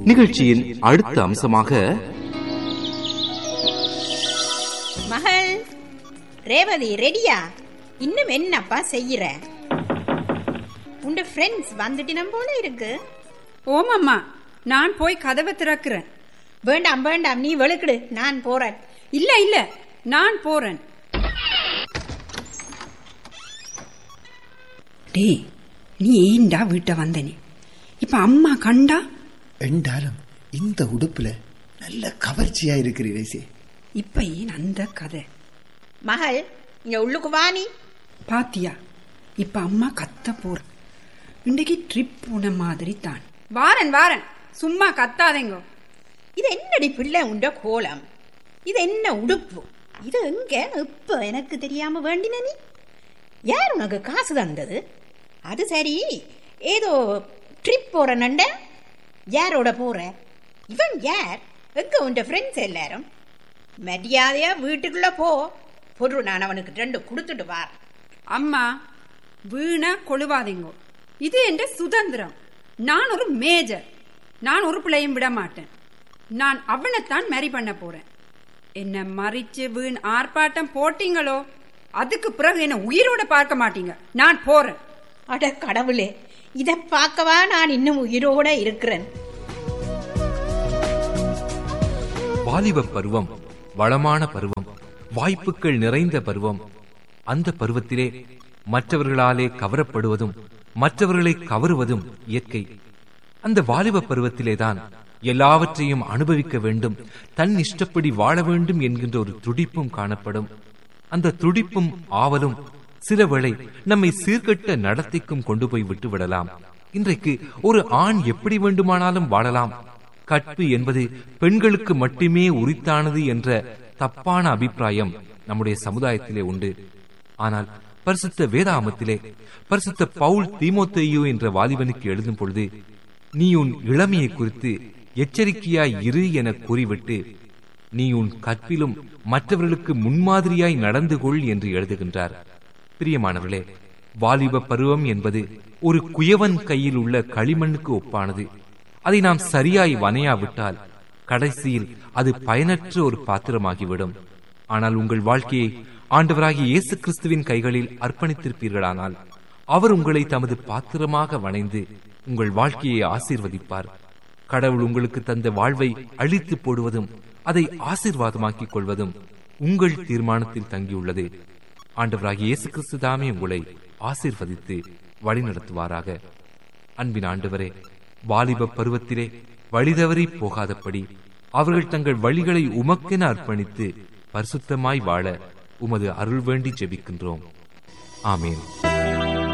நிகழ்ச்சியின் அடுத்த அம்சமாக மகள் ரேவதி ரெடியா இன்னும் என்னப்பா செய்யற உண்ட ஃப்ரெண்ட்ஸ் வந்துட்டினம் போல இருக்கு ஓமம்மா நான் போய் கதவை திறக்கிறேன் வேண்டாம் வேண்டாம் நீ வெளுக்கிடு நான் போறேன் இல்ல இல்ல நான் போறேன் டேய் நீ ஏண்டா வீட்டை வந்தனே இப்ப அம்மா கண்டா என்றாலும் இந்த உடுப்புல நல்ல கவர்ச்சியா இருக்கிறீரே சே இப்ப ஏன் அந்த கதை மகள் இங்க உள்ளுக்கு வா நீ பாத்தியா இப்ப அம்மா கத்த போற இன்னைக்கு ட்ரிப் போன மாதிரி தான் வாரன் வாரன் சும்மா கத்தாதேங்கோ இது என்னடி பிள்ளை உண்ட கோலம் இது என்ன உடுப்பு இது எங்க இப்ப எனக்கு தெரியாம வேண்டின நீ யார் உனக்கு காசு தந்தது அது சரி ஏதோ ட்ரிப் போற நண்ட யாரோட போற இவன் யார் எங்க உண்ட ஃப்ரெண்ட்ஸ் எல்லாரும் மரியாதையா வீட்டுக்குள்ள போ பொருள் நான் அவனுக்கு ரெண்டு கொடுத்துட்டு வார் அம்மா வீணா கொழுவாதீங்கோ இது என்ற சுதந்திரம் நான் ஒரு மேஜர் நான் ஒரு பிள்ளையும் விட மாட்டேன் நான் அவனைத்தான் மேரி பண்ண போறேன் என்ன மறிச்சு வீண் ஆர்ப்பாட்டம் போட்டீங்களோ அதுக்கு பிறகு என்ன உயிரோட பார்க்க மாட்டீங்க நான் போறேன் அட கடவுளே இதை பார்க்கவா நான் இன்னும் உயிரோட இருக்கிறேன் வாலிப பருவம் வளமான பருவம் வாய்ப்புகள் நிறைந்த பருவம் அந்த பருவத்திலே மற்றவர்களாலே கவரப்படுவதும் மற்றவர்களை கவருவதும் இயற்கை அந்த வாலிப பருவத்திலேதான் எல்லாவற்றையும் அனுபவிக்க வேண்டும் தன் இஷ்டப்படி வாழ வேண்டும் என்கின்ற ஒரு துடிப்பும் காணப்படும் அந்த துடிப்பும் ஆவலும் சில வேளை நம்மை சீர்கட்ட நடத்திக்கும் கொண்டு போய் விட்டு விடலாம் இன்றைக்கு ஒரு ஆண் எப்படி வேண்டுமானாலும் வாழலாம் கற்பு என்பது பெண்களுக்கு மட்டுமே உரித்தானது என்ற தப்பான அபிப்பிராயம் நம்முடைய சமுதாயத்திலே உண்டு ஆனால் பரிசுத்த வேதாமத்திலே பரிசுத்த பவுல் தீமோத்தேயு என்ற வாலிபனுக்கு எழுதும் பொழுது நீ உன் இளமையை குறித்து எச்சரிக்கையாய் இரு என கூறிவிட்டு நீ உன் கற்பிலும் மற்றவர்களுக்கு முன்மாதிரியாய் நடந்து கொள் என்று எழுதுகின்றார் பிரியமானவர்களே வாலிப பருவம் என்பது ஒரு குயவன் கையில் உள்ள களிமண்ணுக்கு ஒப்பானது அதை நாம் சரியாய் வனையாவிட்டால் கடைசியில் அது பயனற்ற ஒரு பாத்திரமாகிவிடும் ஆனால் உங்கள் வாழ்க்கையை ஆண்டவராகிய இயேசு கிறிஸ்துவின் கைகளில் அர்ப்பணித்திருப்பீர்களானால் அவர் உங்களை தமது பாத்திரமாக வணைந்து உங்கள் வாழ்க்கையை ஆசீர்வதிப்பார் கடவுள் உங்களுக்கு தந்த வாழ்வை அழித்து போடுவதும் அதை ஆசீர்வாதமாக்கிக் கொள்வதும் உங்கள் தீர்மானத்தில் தங்கியுள்ளது ஆண்டவராகிய இயேசு கிறிஸ்து தாமே உங்களை ஆசீர்வதித்து வழிநடத்துவாராக அன்பின் ஆண்டவரே வாலிப பருவத்திலே வழிதவறி போகாதபடி அவர்கள் தங்கள் வழிகளை உமக்கென அர்ப்பணித்து பரிசுத்தமாய் வாழ உமது அருள் வேண்டி ஜெபிக்கின்றோம் ஆமேன்